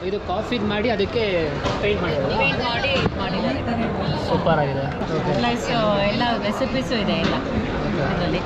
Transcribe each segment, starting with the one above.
ಇದು ಕಾಫಿದ್ ಮಾಡಿ ಅದಕ್ಕೆ ಪೇಂಟ್ ಮಾಡಿರೋದು ಪೇಂಟ್ ಮಾಡಿ ಇದು ಮಾಡಿದ್ದಾರೆ ಸೂಪರ್ ಆಗಿದೆ ಪ್ಲಸ್ ಎಲ್ಲ ರೆಸಿಪೀಸು ಇದೆ ಎಲ್ಲ ಇದರಲ್ಲಿ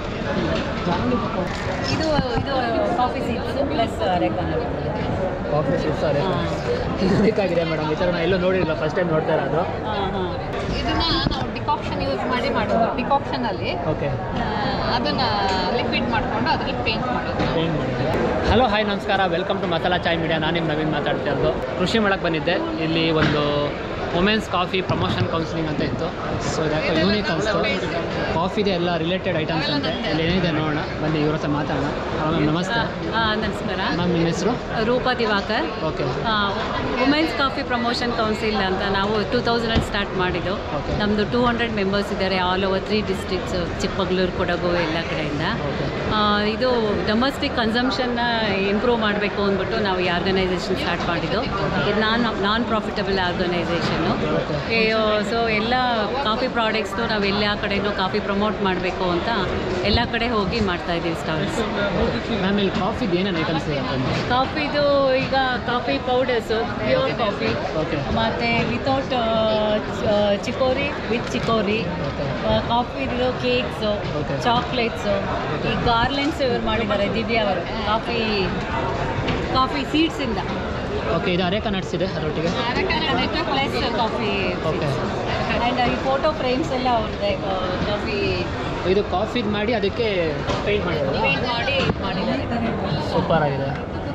ಇದು ಇದು coffee seeds plus areca nut coffee six ಅದೇ ಬೇಕಾಗಿದೆ ಮೇಡಮ್ ಈ ಥರ ನಾನು ಎಲ್ಲೂ ನೋಡಿರಲಿಲ್ಲ ಫಸ್ಟ್ ಟೈಮ್ ನೋಡ್ತಾ ಇರೋದು ಹಾಂ ಹಾಂ ಇದನ್ನ ನಾವು ಡಿಕಾಕ್ಷನ್ ಯೂಸ್ ಮಾಡಿ ಮಾಡೋದು ಡಿಕಾಕ್ಷನ್ ಅಲ್ಲಿ ಓಕೆ ಆ, ಅದನ್ನ ಲಿಕ್ವಿಡ್ ಮಾಡ್ಕೊಂಡು ಅದ್ರಲ್ಲಿ ಪೇಂಟ್ ಮಾಡೋದು ಪೇಂಟ್ ಮಾಡಿದೆ ಹಲೋ ಹಾಯ್ ನಮಸ್ಕಾರ welcome to Masala Chai media ನಾನು ನಿಮ್ಮ ನವೀನ್ ಮಾತಾಡ್ತಾ ಇರೋದು ಕೃಷಿ ಮೇಳಕ್ಕೆ ಬಂದಿದ್ದೆ ಇಲ್ಲಿ ಒಂದು ವುಮೆನ್ಸ್ ಕಾಫಿ ಪ್ರಮೋಷನ್ ಕೌನ್ಸಿಲಿಂಗ್ ಅಂತ ಇತ್ತು ಸೊ ಯಾಕೋ ಯೂನಿಕ್ ಅನಿಸ್ತು ಕಾಫಿದೆ ಎಲ್ಲ ರಿಲೇಟೆಡ್ ಐಟಮ್ಸ್ ಅಂತೆ ಇಲ್ಲಿ ಏನಿದೆ ನೋಡೋಣ ಬನ್ನಿ ಇವ್ರ ಹತ್ರ ಮಾತಾಡೋಣ ಮ್ಯಾಮ್ ನಮಸ್ತೆ ಹಾಂ ನಮಸ್ಕಾರ ಮ್ಯಾಮ್ ನಿಮ್ಮ ಹೆಸರು Roopa Divakar okay women's coffee promotion council ಅಂತ ನಾವು ಟೂ ತೌಸಂಡಲ್ಲಿ ಸ್ಟಾರ್ಟ್ ಮಾಡಿದ್ದು Okay. ನಮ್ಮದು ಟೂ ಹಂಡ್ರೆಡ್ ಮೆಂಬರ್ಸ್ ಇದ್ದಾರೆ all over three districts Chikkamagaluru Kodagu ಎಲ್ಲ ಕಡೆಯಿಂದ ಓಕೆ ಆ, ಇದು ಡೊಮೆಸ್ಟಿಕ್ ಕನ್ಸಂಪ್ಷನ್ನ ಇಂಪ್ರೂವ್ ಮಾಡಬೇಕು ಅಂದ್ಬಿಟ್ಟು ನಾವು ಈ ಆರ್ಗನೈಸೇಷನ್ ಸ್ಟಾರ್ಟ್ ಮಾಡಿದ್ದು ಇದು non non profitable organisation so ಎಲ್ಲ ಕಾಫಿ ಪ್ರಾಡಕ್ಟ್ಸ್ನು ನಾವು ಎಲ್ಲ ಕಡೆನೂ ಕಾಫಿ ಪ್ರಮೋಟ್ ಮಾಡಬೇಕು ಅಂತ ಎಲ್ಲ ಕಡೆ ಹೋಗಿ ಮಾಡ್ತಾ ಇದ್ದೀವಿ ಸ್ಟಾಲ್ಸ್ ಮ್ಯಾಮ್ ಇಲ್ಲಿ ಕಾಫಿದು ಏನೇನು ಐಟಮ್ಸ್ ಇದೆ ಕಾಫಿದು ಈಗ coffee powders pure coffee okay ಮತ್ತು without chicory with chicory okay ಕಾಫಿದು ಕೇಕ್ಸು Okay. ಚಾಕ್ಲೇಟ್ಸು ಈ ಗಾರ್ಲೆಂಡ್ಸ್ ಇವ್ರು ಮಾಡಿದ್ದಾರೆ ದಿವ್ಯಾ ಅವರು ಕಾಫಿ ಕಾಫಿ ಸೀಡ್ಸಿಂದ ಓಕೆ ಇದು ಅರೇಕ ನಟ್ಸ್ ಇದೆ ಅದರೊಟ್ಟಿಗೆ ಪ್ಲಸ್ ಕಾಫಿ ಓಕೆ ಆ್ಯಂಡ್ ಈ ಫೋಟೋ ಫ್ರೇಮ್ಸ್ ಎಲ್ಲ ಅವ್ರದ್ದೆ ಕಾಫಿ ಇದು ಕಾಫಿದ್ ಮಾಡಿ ಅದಕ್ಕೆ ಪೇಂಟ್ ಮಾಡಿರೋದು ಪೇಂಟ್ ಮಾಡಿ ಇದ್ ಮಾಡಿದ್ದಾರೆ ಸೂಪರ್ ಆಗಿದೆ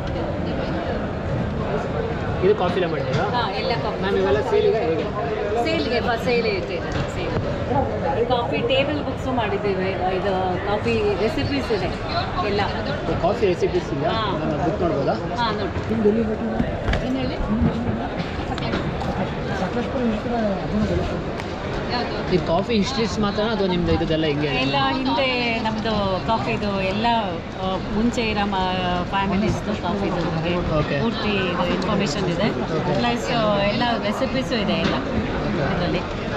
ಇದು ಕಾಫಿಲೇ ಮಾಡಿದ್ದೀರಾ ಹಾಂ ಎಲ್ಲ ಕಾಫಿ ಮ್ಯಾಮ್ ಇವೆಲ್ಲ ಸೇಲಿಗೆ ಹೇಗೆ ಸೇಲ್ಗೆ ಫಸ್ಟ್ ಸೇಲ್ ಇಟ್ಟಿದ್ದಾರೆ ಸೇಲ್ ಕಾಫಿ ಟೇಬಲ್ ಬುಕ್ಸು ಮಾಡಿದ್ದೇವೆ ಇದು ಕಾಫಿ ರೆಸಿಪೀಸ್ ಇದೆ ಎಲ್ಲ ಕಾಫಿ ರೆಸಿಪೀಸ್ ಇದೆಯಾ ಹಾ. ನಾನು ಬುಕ್ ಮಾಡ್ಬೋದಾ ಹಾಂ ನೋಡಿ ಏನು ಹೇಳಿ ಯಾವುದು ಇದು ಕಾಫಿ ಹಿಸ್ಟ್ರೀಸ್ ಮಾತ್ರ ಅದು ನಿಮ್ದು ಇದೆಲ್ಲ ಹಿಂಗೆ ಎಲ್ಲ ಹಿಂದೆ ನಮ್ಮದು ಕಾಫಿದು ಎಲ್ಲ ಆ, ಮುಂಚೆ ಇರೋ ಫ್ಯಾಮಿಲೀಸ್ದು ಕಾಫಿದು Okay. ಪೂರ್ತಿ ಇದು ಇನ್ಫಾರ್ಮೇಷನ್ ಇದೆ Okay. ಪ್ಲಸ್ ಎಲ್ಲ ರೆಸಿಪೀಸು ಇದೆ ಎಲ್ಲ ಇದರಲ್ಲಿ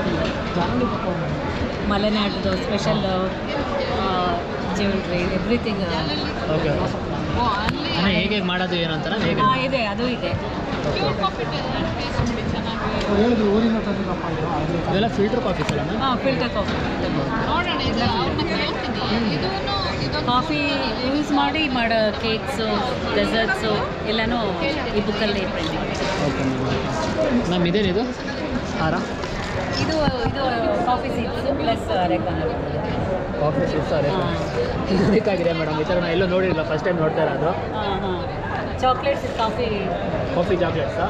ಮಲೆನಾಡ್ದು ಸ್ಪೆಷಲ್ ಜ್ಯುವೆಲ್ರಿ ಎವ್ರಿಥಿಂಗ್ ಓಕೆ ಓ ಅಲ್ಲಿ ಅಂದರೆ ಹೇಗೆ ಹೇಗೆ ಮಾಡೋದು ಏನು ಅಂತಾರ ಹೇಗೆ ಇದೆ ಅದು ಇದೆ ಪ್ಯೂರ್ ಕಾಫಿ ಟೇಸ್ಟ್ ನೋಡಿ ಚೆನ್ನಾಗಿ ಇವೆಲ್ಲ ಫಿಲ್ಟರ್ ಕಾಫೀಸ್ ಅಲ್ಲ ಮ್ಯಾಮ್ ಹಾಂ ಫಿಲ್ಟರ್ ಕಾಫಿ ನೋಡೋಣ ಇದು ಅವ್ರನ್ನ ಕೇಳ್ತೀನಿ ಇದೂ ಇದೊಂದು ಕಾಫಿ ಯೂಸ್ ಮಾಡಿ ಮಾಡೋ ಕೇಕ್ಸು ಡೆಸರ್ಟ್ಸು ಎಲ್ಲನೂ ಈ ಬುಕ್ಕಲ್ಲಿ ಪ್ರಿಂಟ್ ಓಕೆ ಮ್ಯಾಮ್ ಮ್ಯಾಮ್ ಇದೇನಿದು ಹಾರ ಇದು ಇದು coffee seeds plus areca nut coffee six ಅದೇ ಬೇಕಾಗಿದೆ ಮೇಡಮ್ ಈ ಥರ ನಾನು ಎಲ್ಲೂ ನೋಡಿರಲಿಲ್ಲ ಫಸ್ಟ್ ಟೈಮ್ ನೋಡ್ತಾ ಇರೋದು ಹಾಂ ಹಾಂ ಚಾಕ್ಲೇಟ್ಸ್ ಕಾಫಿ ಕಾಫಿ ಚಾಕ್ಲೇಟ್ಸಾ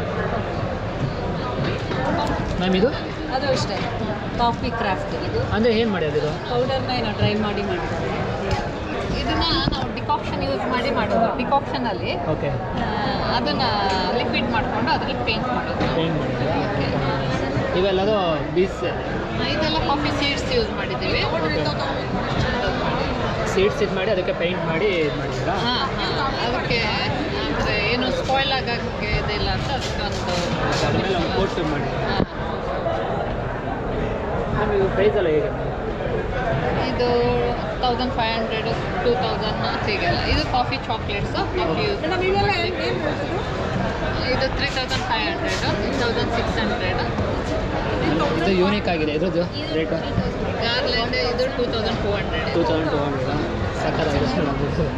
ಮ್ಯಾಮ್ ಇದು ಅದು ಅಷ್ಟೇ ಕಾಫಿ ಕ್ರಾಫ್ಟ್ ಇದು ಅಂದರೆ ಏನು ಮಾಡ್ಯೋದು ಇದು ಪೌಡರ್ನ ಏನೋ ಡ್ರೈ ಮಾಡಿ ಮಾಡಿದ್ದಾರೆ ಇದನ್ನ ನಾವು ಡಿಕಾಕ್ಷನ್ ಯೂಸ್ ಮಾಡಿ ಮಾಡೋದು ಡಿಕಾಕ್ಷನ್ ಅಲ್ಲಿ ಓಕೆ ಆ, ಅದನ್ನ ಲಿಕ್ವಿಡ್ ಮಾಡ್ಕೊಂಡು ಅದ್ರಲ್ಲಿ ಪೇಂಟ್ ಮಾಡೋದು ಪೇಂಟ್ ಮಾಡಿದ್ದೀರಾ ಇವೆಲ್ಲದು ಬೀಸ್ ಇದೆಲ್ಲ ಕಾಫಿ ಸೀಡ್ಸ್ ಯೂಸ್ ಮಾಡಿದ್ದೀವಿ ಸೀಡ್ಸ್ ಇದು ಮಾಡಿ ಅದಕ್ಕೆ ಪೇಂಟ್ ಮಾಡಿ ಇದು ಮಾಡಿದ್ದೀರಾ ಹಾಂ ಹಾಂ ಅದಕ್ಕೆ ಅಂದರೆ ಏನು ಸ್ಪಾಯ್ಲ್ ಆಗೋಕ್ಕೆ ಇದಿಲ್ಲ ಅಂತ ಅದಕ್ಕೊಂದು ಅದಾದಮೇಲೆ ಒಂದು ಕೋಟ್ ಮಾಡಿ ಹಾ. ಮ್ಯಾಮ್ ಇದು ಪ್ರೈಸ್ ಎಲ್ಲ ಹೇಗೆ ಇದು thousand five hundred two thousand ಸಿಗಲ್ಲ ಇದು ಕಾಫಿ ಚಾಕ್ಲೇಟ್ಸು ಕಾಫಿ ಯೂಸ್ ಇದು three thousand five hundred thousand six hundred ಇದು ಯೂನಿಕ್ ಆಗಿದೆ ಇದ್ರದ್ದು ರೇಟು ಗಾರ್ಲೆಂಡ್ ಇದು two thousand two hundred two thousand two hundred ಸಕ್ಕತ್ತಾಗಿದೆ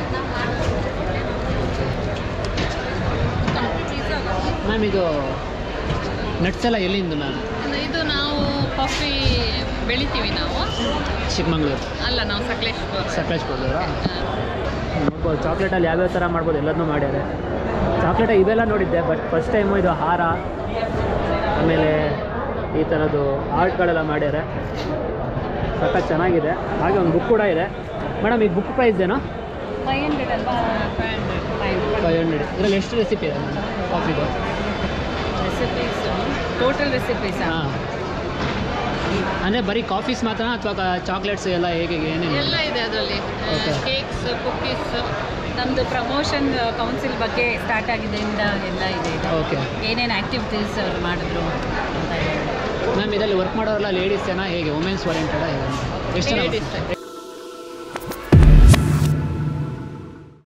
ಮ್ಯಾಮ್ ಇದು ನಟ್ಸ್ ಎಲ್ಲ ಎಲ್ಲಿಂದ ಮ್ಯಾಮ್ ಇದು ನಾವು ಕಾಫಿ ಬೆಳಿತೀವಿ ನಾವು ಚಿಕ್ಕಮಂಗ್ಳೂರು ಅಲ್ಲ ನಾವು ಸಕಲೇಶ್ಪುರ ಸಕಲೇಶ್ಪುರದವರಾ ನೋಡ್ಬೋದು ಚಾಕ್ಲೇಟಲ್ಲಿ ಯಾವ್ಯಾವ ಥರ ಮಾಡ್ಬೋದು ಎಲ್ಲದನ್ನೂ ಮಾಡ್ಯಾರೆ ಚಾಕ್ಲೇಟ ಇವೆಲ್ಲ ನೋಡಿದ್ದೆ ಬಟ್ ಫಸ್ಟ್ ಟೈಮು ಇದು ಹಾರ ಆಮೇಲೆ ಈ ಥರದ್ದು ಆರ್ಟ್ಗಳೆಲ್ಲ ಮಾಡ್ಯಾರೆ ಸಖತ್ ಚೆನ್ನಾಗಿದೆ ಹಾಗೆ ಒಂದು ಬುಕ್ ಕೂಡ ಇದೆ ಮೇಡಮ್ ಈ ಬುಕ್ ಪ್ರೈಸ್ ಏನೋ ಫೈವ್ ಹಂಡ್ರೆಡ್ ಅಲ್ವಾ five hundred five five hundred ಇದರಲ್ಲಿ ಎಷ್ಟು ರೆಸಿಪಿ ಇದೆ ಮೇಡಮ್ ಕಾಫಿದು ರೆಸಿಪೀಸ್ ಟೋಟಲ್ ರೆಸಿಪೀಸ್ ಹಾಂ ಅಂದರೆ ಬರೀ ಕಾಫೀಸ್ ಮಾತ್ರ ಅಥವಾ ಚಾಕ್ಲೇಟ್ಸ್ ಎಲ್ಲ ಹೇಗೆ ಏನೇನು ಎಲ್ಲ ಇದೆ ಅದರಲ್ಲಿ Okay. ಕೇಕ್ಸ್ ಕುಕ್ಕೀಸ್ ನಮ್ಮದು ಪ್ರಮೋಷನ್ ಕೌನ್ಸಿಲ್ ಬಗ್ಗೆ ಸ್ಟಾರ್ಟ್ ಆಗಿದ್ದರಿಂದ ಎಲ್ಲ ಇದೆ ಇದು. ಓಕೆ ಏನೇನು ಆ್ಯಕ್ಟಿವಿಟೀಸ್ ಅವ್ರು ಮಾಡಿದ್ರು ಅಂತ ಹೇಳಿ ಮ್ಯಾಮ್ ಇದರಲ್ಲಿ ವರ್ಕ್ ಮಾಡೋರೆಲ್ಲ ಲೇಡೀಸ್ ಜನ ಹೇಗೆ ವುಮೆನ್ಸ್ ಓರಿಯೆಂಟೆಡ್ ಹೇಗೆ ಎಷ್ಟು ಜನ Ladies.